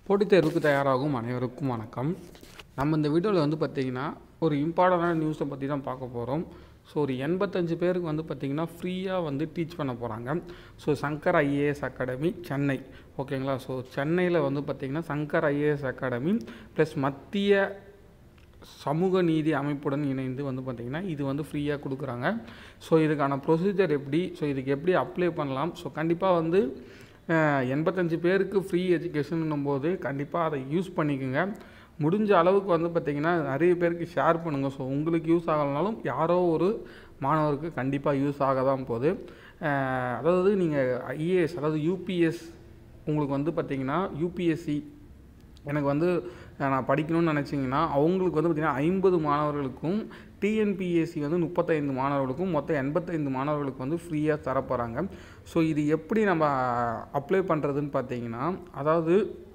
போட்டித் தேர்வுக்கு தயாராகும் அனைவருக்கும் வணக்கம் நம்ம இந்த வீடியோவில் வந்து பார்த்திங்கன்னா ஒரு இம்பார்ட்டண்டான நியூஸை பற்றி தான் பார்க்க போகிறோம் ஸோ ஒரு எண்பத்தஞ்சு பேருக்கு வந்து பார்த்திங்கன்னா ஃப்ரீயாக வந்து டீச் பண்ண போகிறாங்க so Shankar IAS academy Chennai ஓகேங்களா ஸோ சென்னையில் வந்து பார்த்திங்கன்னா சங்கர் ஐஏஎஸ் அகாடமி ப்ளஸ் மத்திய சமூக நீதி அமைப்புடன் இணைந்து வந்து பார்த்திங்கன்னா இது வந்து ஃப்ரீயாக கொடுக்குறாங்க ஸோ இதுக்கான ப்ரொசீஜர் எப்படி ஸோ இதுக்கு எப்படி அப்ளை பண்ணலாம் ஸோ கண்டிப்பாக வந்து அஹ், எண்பத்தஞ்சு பேருக்கு ஃப்ரீ எஜுகேஷன் போது கண்டிப்பாக அதை யூஸ் பண்ணிக்கோங்க முடிஞ்ச அளவுக்கு வந்து பார்த்திங்கன்னா நிறைய பேருக்கு ஷேர் பண்ணுங்கள் ஸோ உங்களுக்கு யூஸ் ஆகலனாலும் யாரோ ஒரு மாணவருக்கு கண்டிப்பாக யூஸ் ஆக தான் போகுது அஹ், அதாவது நீங்கள் ஐஏஎஸ் அதாவது யூபிஎஸ் உங்களுக்கு வந்து பார்த்திங்கன்னா யூபிஎஸ்சி எனக்கு வந்து அஹ், நான் படிக்கணும்னு நினச்சிங்கன்னா அவங்களுக்கு வந்து பார்த்திங்கன்னா ஐம்பது மாணவர்களுக்கும் டிஎன்பிஎஸ்சி வந்து முப்பத்தைந்து மாணவர்களுக்கும் மொத்தம் எண்பத்தைந்து மாணவர்களுக்கு வந்து ஃப்ரீயாக தரப்போகிறாங்க ஸோ இது எப்படி நம்ம அப்ளை பண்ணுறதுன்னு பார்த்தீங்கன்னா அதாவது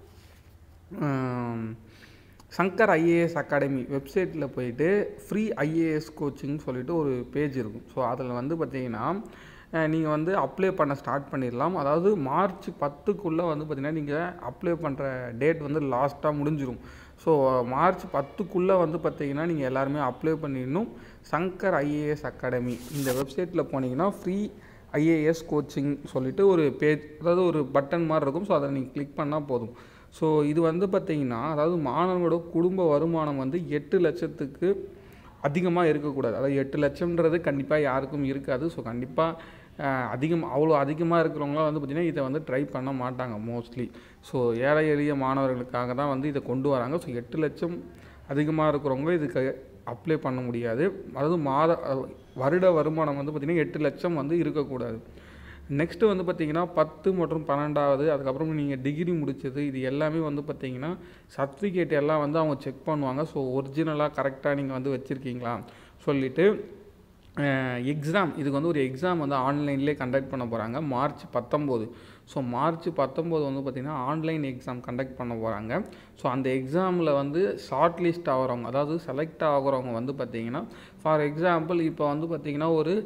ஹம், சங்கர் ஐஏஎஸ் அகாடமி வெப்சைட்டில் போயிட்டு ஃப்ரீ ஐஏஎஸ் கோச்சிங் சொல்லிட்டு ஒரு பேஜ் இருக்கும் ஸோ அதில் வந்து பார்த்தீங்கன்னா நீங்கள் வந்து அப்ளை பண்ண ஸ்டார்ட் பண்ணிடலாம் அதாவது மார்ச் பத்துக்குள்ளே வந்து பார்த்தீங்கன்னா நீங்கள் அப்ளை பண்ணுற டேட் வந்து லாஸ்ட்டாக முடிஞ்சிடும் ஸோ மார்ச் பத்துக்குள்ளே வந்து பார்த்தீங்கன்னா நீங்கள் எல்லாருமே அப்ளை பண்ணிடணும் சங்கர் ஐஏஎஸ் அகாடமி இந்த வெப்சைட்டில் போனீங்கன்னா ஃப்ரீ ஐஏஎஸ் கோச்சிங் சொல்லிட்டு ஒரு பேஜ் அதாவது ஒரு பட்டன் மாதிரி இருக்கும் ஸோ அதை நீங்கள் கிளிக் பண்ணால் போதும் ஸோ இது வந்து பார்த்தீங்கன்னா அதாவது மாணவனோட குடும்ப வருமானம் வந்து எட்டு லட்சத்துக்கு அதிகமாக இருக்கக்கூடாது அதாவது எட்டு லட்சம்ன்றது கண்டிப்பாக யாருக்கும் இருக்காது ஸோ கண்டிப்பாக அதிகம் அவ்வளோ அதிகமாக இருக்கிறவங்களாம் வந்து பார்த்திங்கன்னா இதை வந்து ட்ரை பண்ண மாட்டாங்க மோஸ்ட்லி ஸோ ஏழை எளிய மாணவர்களுக்காக தான் வந்து இதை கொண்டு வராங்க ஸோ எட்டு லட்சம் அதிகமாக இருக்கிறவங்க இதுக்கு அப்ளை பண்ண முடியாது அதாவது மாத அஹ், வருட வருமானம் வந்து பார்த்திங்கன்னா எட்டு லட்சம் வந்து இருக்கக்கூடாது நெக்ஸ்ட்டு வந்து பார்த்தீங்கன்னா பத்து மற்றும் பன்னெண்டாவது அதுக்கப்புறம் நீங்கள் டிகிரி முடிச்சது இது எல்லாமே வந்து பார்த்தீங்கன்னா சர்டிஃபிகேட் எல்லாம் வந்து அவங்க செக் பண்ணுவாங்க ஸோ ஒரிஜினலாக கரெக்டாக நீங்கள் வந்து வச்சுருக்கீங்களா சொல்லிவிட்டு எக்ஸாம் இதுக்கு வந்து ஒரு எக்ஸாம் வந்து ஆன்லைன்லேயே கண்டக்ட் பண்ண போகிறாங்க மார்ச் பத்தொம்போது ஸோ மார்ச் பத்தொம்போது வந்து பார்த்திங்கன்னா ஆன்லைன் எக்ஸாம் கண்டக்ட் பண்ண போகிறாங்க ஸோ அந்த எக்ஸாமில் வந்து ஷார்ட் லிஸ்ட் ஆகிறவங்க அதாவது செலக்ட் ஆகிறவங்க வந்து பார்த்திங்கன்னா ஃபார் எக்ஸாம்பிள் இப்போ வந்து பார்த்திங்கன்னா ஒரு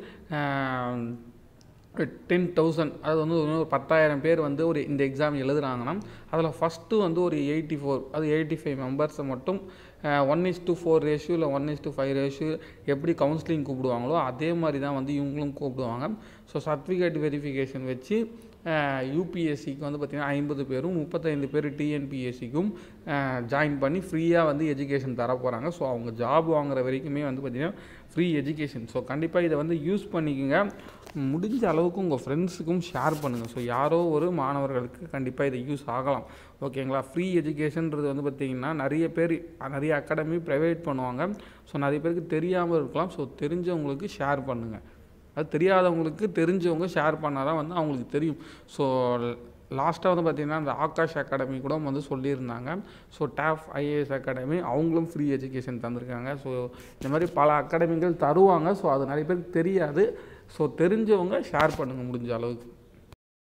டென் தௌசண்ட் அது வந்து ஒரு பத்தாயிரம் பேர் வந்து ஒரு இந்த எக்ஸாம் எழுதுறாங்கன்னா அதில் ஃபஸ்ட்டு வந்து ஒரு எயிட்டி ஃபோர் அது எயிட்டி ஃபைவ் மெம்பர்ஸை மட்டும் one is to four ratio இல்லை one is to five ratio எப்படி கவுன்சிலிங் கூப்பிடுவாங்களோ அதே மாதிரி தான் வந்து இவங்களும் கூப்பிடுவாங்க ஸோ சர்டிஃபிகேட் வெரிஃபிகேஷன் வச்சு யூபிஎஸ்சிக்கு வந்து பார்த்திங்கன்னா ஐம்பது பேரும் முப்பத்தைந்து பேர் டிஎன்பிஎஸ்சிக்கும் ஜாயின் பண்ணி ஃப்ரீயாக வந்து எஜுகேஷன் தர போகிறாங்க ஸோ அவங்க ஜாப் வாங்குற வரைக்குமே வந்து பார்த்திங்கன்னா ஃப்ரீ எஜுகேஷன் ஸோ கண்டிப்பாக இதை வந்து யூஸ் பண்ணிக்கோங்க முடிஞ்ச அளவுக்கு உங்கள் ஃப்ரெண்ட்ஸுக்கும் ஷேர் பண்ணுங்கள் ஸோ யாரோ ஒரு மாணவர்களுக்கு கண்டிப்பாக இது யூஸ் ஆகலாம் ஓகேங்களா ஃப்ரீ எஜுகேஷன்றது வந்து பார்த்திங்கன்னா நிறைய பேர் நிறைய அகாடமி ப்ரைவேட் பண்ணுவாங்க ஸோ நிறைய பேருக்கு தெரியாமல் இருக்கலாம் ஸோ தெரிஞ்சவங்களுக்கு ஷேர் பண்ணுங்கள் அது தெரியாதவங்களுக்கு தெரிஞ்சவங்க ஷேர் பண்ணால் தான் வந்து அவங்களுக்கு தெரியும் ஸோ லாஸ்ட்டாக வந்து பார்த்திங்கன்னா இந்த ஆகாஷ் அகாடமி கூட வந்து சொல்லியிருந்தாங்க ஸோ டேஃப் ஐஏஎஸ் அகாடமி அவங்களும் ஃப்ரீ எஜுகேஷன் தந்திருக்காங்க ஸோ இந்த மாதிரி பல அகாடமிகள் தருவாங்க ஸோ அது நிறைய பேருக்கு தெரியாது ஸோ தெரிஞ்சவங்க ஷேர் பண்ணுங்கள் முடிஞ்ச அளவுக்கு